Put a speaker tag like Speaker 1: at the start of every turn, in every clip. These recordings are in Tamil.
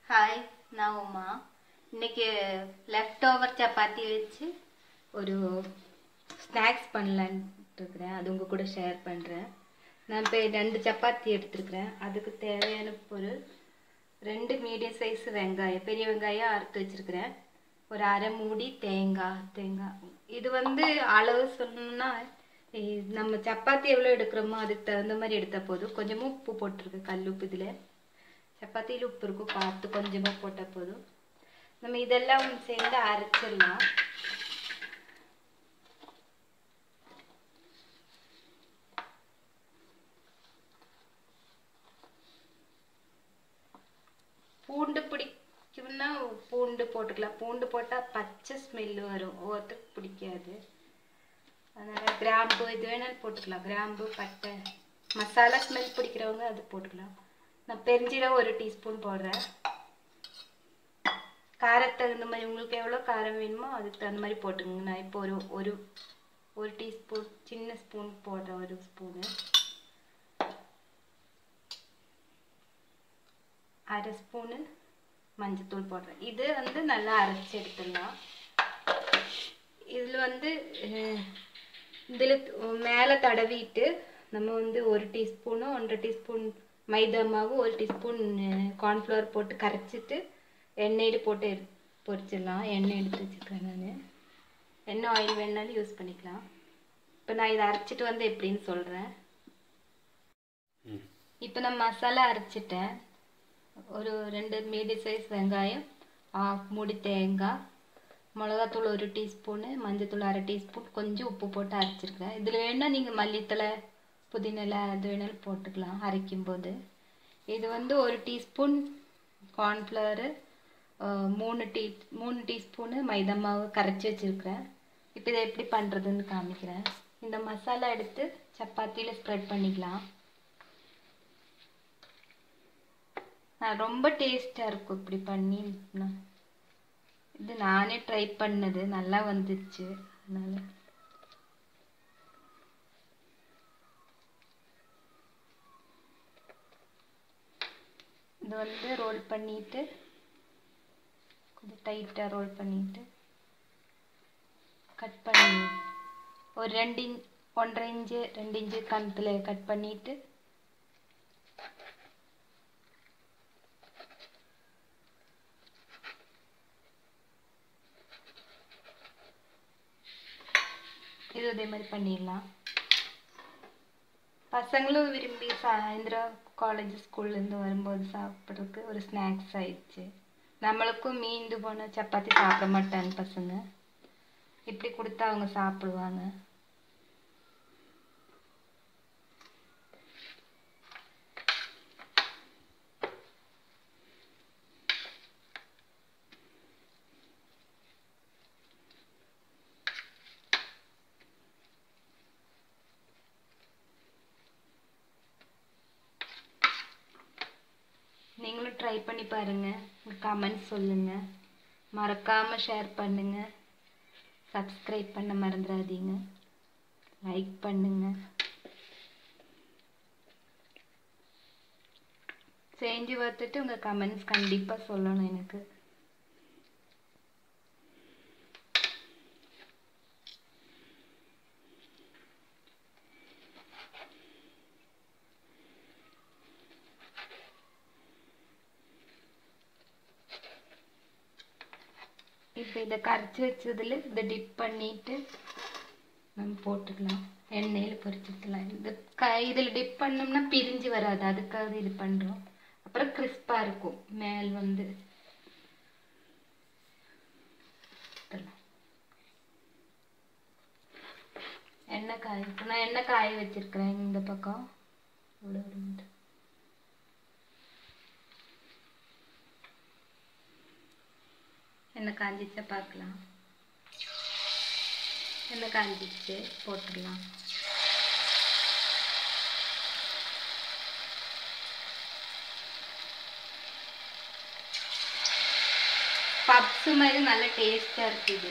Speaker 1: ஹாய் நான் உமா இன்னைக்கு லெஃப்ட் ஓவர் சப்பாத்தி வச்சு ஒரு ஸ்நாக்ஸ் பண்ணலான்ட்டு இருக்கிறேன் அது உங்கள் கூட ஷேர் பண்ணுறேன் நான் இப்போ ரெண்டு சப்பாத்தி எடுத்துருக்கிறேன் அதுக்கு தேவையான பொருள் ரெண்டு மீடியம் சைஸ் வெங்காயம் பெரிய வெங்காயம் அறுத்து வச்சுருக்கிறேன் ஒரு அரை மூடி தேங்காய் தேங்காய் இது வந்து அளவு சொல்லணும்னா இ- நம்ம சப்பாத்தி எவ்வளோ எடுக்கிறோமோ அதுக்கு தகுந்த மாதிரி எடுத்தால் போதும் கொஞ்சமாக உப்பு போட்டிருக்கு கல் உப்பு இதில் சப்பாத்தியில் உப்பு இருக்கும் பார்த்து கொஞ்சமாக போட்டால் போதும் நம்ம இதெல்லாம் சேர்ந்து அரைச்சிடலாம் பூண்டு பிடிக்கும்னா பூண்டு போட்டுக்கலாம் பூண்டு போட்டால் பச்சை ஸ்மெல்லு வரும் ஒவ்வொருத்தருக்கு பிடிக்காது அதனால் கிராம்பு இது வேணாலும் போட்டுக்கலாம் கிராம்பு பட்டை மசாலா ஸ்மெல் பிடிக்கிறவங்க அது போட்டுக்கலாம் நான் பெருஞ்சீரகம் ஒரு டீஸ்பூன் போடுறேன் காரத்துக்கு தகுந்த மாதிரி உங்களுக்கு எவ்வளோ காரம் வேணுமோ அதுக்கு தகுந்த மாதிரி போட்டுக்கோங்க நான் இப்போ ஒரு ஒரு ஒரு டீஸ்பூன் சின்ன ஸ்பூன் போடுறேன் ஒரு ஸ்பூனு அரை ஸ்பூனு மஞ்சத்தூள் போடுறேன் இது வந்து நல்லா அரைச்சி எடுத்துடலாம் இதில் வந்து இதில் மேலே தடவிட்டு நம்ம வந்து ஒரு டீஸ்பூனும் ஒன்றரை டீஸ்பூன் மைதா மாவு ஒரு டீஸ்பூன் கார்ன்ஃப்ளவர் போட்டு கரைச்சிட்டு எண்ணெயில் போட்டு எடு பொரிச்சிடலாம் எண்ணெய் எடுத்து வச்சுருக்கேன் நான் எண்ணெய் ஆயில் வேணாலும் யூஸ் பண்ணிக்கலாம் இப்போ நான் இதை அரைச்சிட்டு வந்து எப்படின்னு சொல்கிறேன் இப்போ நான் மசாலா அரைச்சிட்டேன் ஒரு ரெண்டு மீடியம் சைஸ் வெங்காயம் ஆஃப் மூடி தேங்காய் மிளகாத்தூள் ஒரு டீஸ்பூனு மஞ்சத்தூள் அரை டீஸ்பூன் கொஞ்சம் உப்பு போட்டு அரைச்சிருக்கேன் இதில் வேணால் நீங்கள் மல்லித்தலை புதினலை அது வேணாலும் போட்டுக்கலாம் அரைக்கும் போது இது வந்து ஒரு டீஸ்பூன் கார்ன்ஃப்ளவரு மூணு டீ மூணு டீஸ்பூனு மைதா மாவு கரைச்சி வச்சுருக்கிறேன் இப்போ இதை எப்படி பண்ணுறதுன்னு காமிக்கிறேன் இந்த மசாலா எடுத்து சப்பாத்தியில் ஸ்ப்ரெட் பண்ணிக்கலாம் நான் ரொம்ப டேஸ்ட்டாக இருக்கும் இப்படி பண்ணி நான் இது நானே ட்ரை பண்ணது நல்லா வந்துச்சு அதனால இது வந்து ரோல் பண்ணிட்டு கொஞ்சம் டைட்டாக ரோல் பண்ணிட்டு கட் பண்ணி ஒரு ரெண்டு இன்ச் ஒன்றரை இன்ச்சு ரெண்டு இன்ச்சு கணத்தில் கட் பண்ணிட்டு இது இதே மாதிரி பண்ணிடலாம் பசங்களும் விரும்பி சாயந்தரம் காலேஜ் ஸ்கூல்லேருந்து வரும்போது சாப்பிட்றதுக்கு ஒரு ஸ்நாக்ஸ் ஆயிடுச்சு நம்மளுக்கும் மீந்து போன சப்பாத்தி சாப்பிட மாட்டாங்க பசங்க இப்படி கொடுத்தா அவங்க சாப்பிடுவாங்க நீங்களும் ட்ரை பண்ணி பாருங்க கமெண்ட் சொல்லுங்க மறக்காம ஷேர் பண்ணுங்க சப்ஸ்கிரைப் பண்ண மறந்துடாதீங்க லைக் பண்ணுங்க செஞ்சு பார்த்துட்டு உங்க கமெண்ட்ஸ் கண்டிப்பா சொல்லணும் எனக்கு இப்போ இதை கரைச்சி வச்சதில் இதை டிப் பண்ணிட்டு நம்ம போட்டுக்கலாம் எண்ணெயில் பொரிச்சுக்கலாம் இந்த க இதில் டிப் பண்ணோம்னா பிரிஞ்சு வராது அதுக்காக இது பண்ணுறோம் அப்புறம் கிறிஸ்பாக இருக்கும் மேல் வந்து எடுத்துடலாம். எண்ணெய் காய இப்போ நான் எண்ணெய் காய வச்சிருக்கிறேன் இந்த பக்கம் இவ்வளோ இருந்து எண்ணெய் காஞ்சிச்சா பார்க்கலாம் எண்ணெய் காஞ்சிச்சு போட்டுடலாம் பப்ஸு மாதிரி நல்ல டேஸ்டாக இருக்குது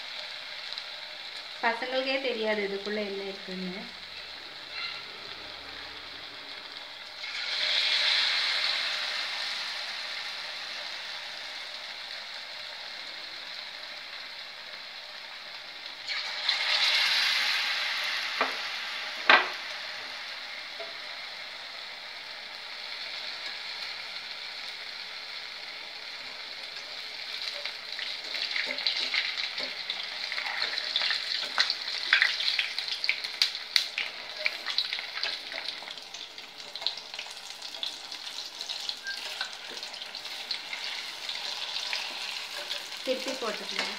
Speaker 1: பசங்களுக்கே தெரியாது இதுக்குள்ளே என்ன இருக்குன்னு திருப்பி போட்டுக்கலாம்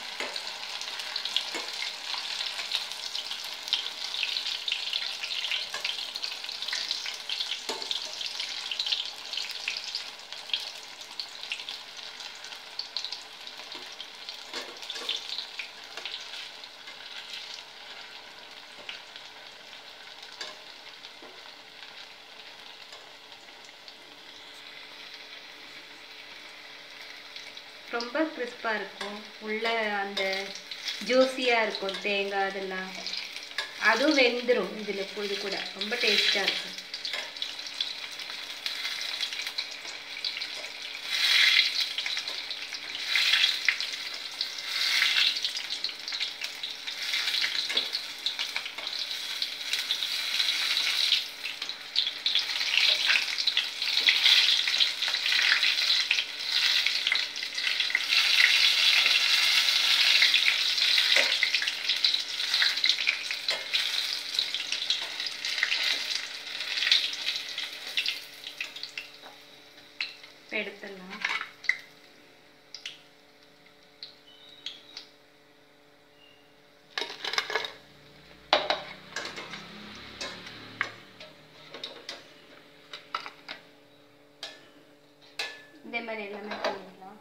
Speaker 1: ரொம்ப கிறிஸ்பாக இருக்கும் உள்ள அந்த ஜூஸியாக இருக்கும் தேங்காய் அதெல்லாம் அதுவும் வெந்துடும் இதில் இது கூட ரொம்ப டேஸ்ட்டாக இருக்கும் இப்ப எடுத்துடலாம் இதே மாதிரி எல்லாமே பண்ணிடலாம்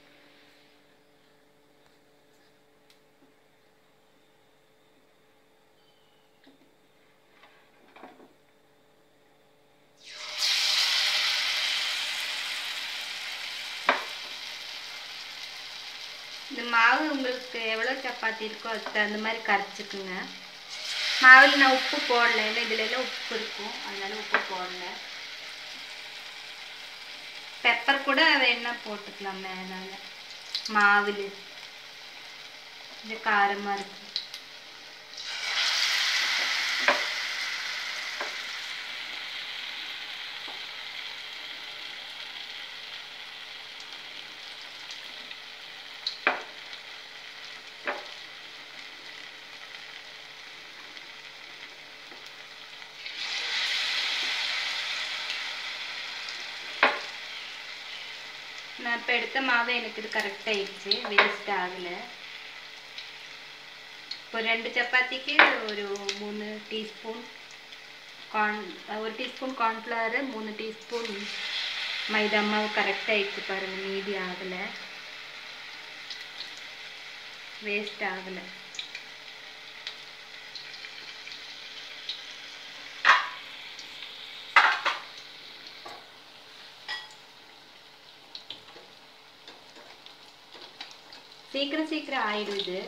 Speaker 1: இந்த மாவு உங்களுக்கு எவ்வளோ சப்பாத்தி இருக்கோ அதுக்கு தகுந்த மாதிரி கரைச்சிக்குங்க மாவில் நான் உப்பு போடல ஏன்னா இதுல எல்லாம் உப்பு இருக்கும் அதனால உப்பு போடல பெப்பர் கூட வேணா போட்டுக்கலாம் மேலால மாவில் இது காரமாக இருக்கு நான் இப்போ எடுத்த மாவு எனக்கு இது கரெக்ட் ஆயிடுச்சு வேஸ்ட் ஆகலை இப்போ ரெண்டு சப்பாத்திக்கு ஒரு மூணு டீஸ்பூன் கார்ன் ஒரு டீஸ்பூன் கார்ன்ஃப்ளவர் மூணு டீஸ்பூன் மைதா மாவு கரெக்ட் ஆயிடுச்சு பாருங்க மீதி ஆகலை வேஸ்ட் ஆகலை சீக்கிரம் சீக்கிரம் ஆயிடும் இது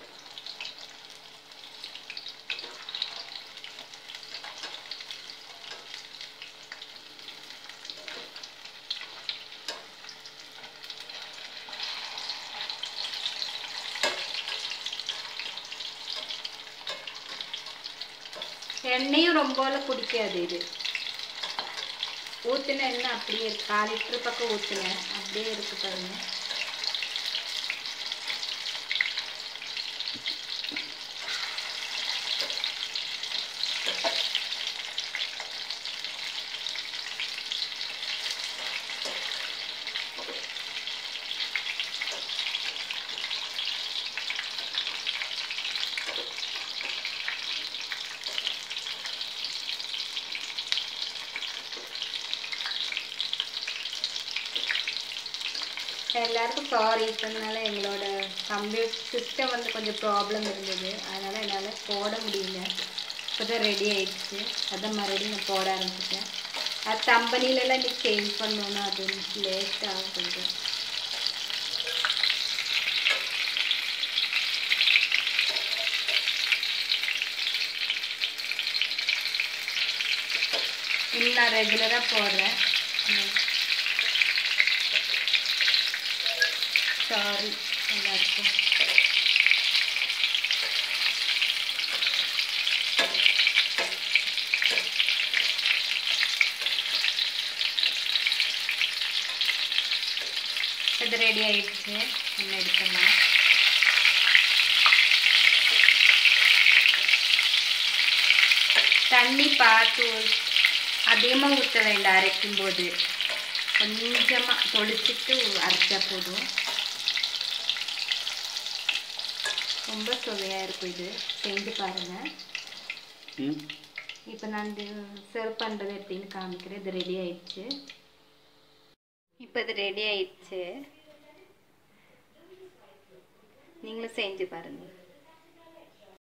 Speaker 1: எண்ணெயும் ரொம்பலாம் பிடிக்காது இது ஊற்றின எண்ணெய் அப்படியே இருக்கு கால் லிட்டர் பக்கம் ஊற்றினேன் அப்படியே இருக்கு பாருங்க எல்லாருக்கும் சாரி இப்போனால எங்களோட கம்ப்யூட்டர் சிஸ்டம் வந்து கொஞ்சம் ப்ராப்ளம் இருந்தது அதனால் என்னால் போட முடியல இப்போ தான் ரெடி ஆயிடுச்சு அதான் மறுபடியும் நான் போட ஆரம்பிச்சிட்டேன் அது கம்பெனிலலாம் இன்னைக்கு சேஞ்ச் பண்ணணும் அது லேட் ஆகும் கொஞ்சம் இன்னும் நான் ரெகுலராக போடுறேன் சாரி எல்லாருக்கும் இது ரெடி ஆயிடுச்சு நம்ம எடுக்கலாம் தண்ணி பார்த்து அதிகமாக ஊற்ற வேண்டாம் அரைக்கும் போது கொஞ்சமாக தொளிச்சிட்டு அரைச்சா போதும் ரொம்ப சுவையாக இருக்கும் இது செஞ்சு பாருங்கள்
Speaker 2: ம்
Speaker 1: இப்போ நான் இது சர்வ் பண்ணுறது எப்படின்னு காமிக்கிறேன் இது ரெடி ஆயிடுச்சு இப்போ இது ரெடி ஆயிடுச்சு நீங்களும் செஞ்சு பாருங்கள்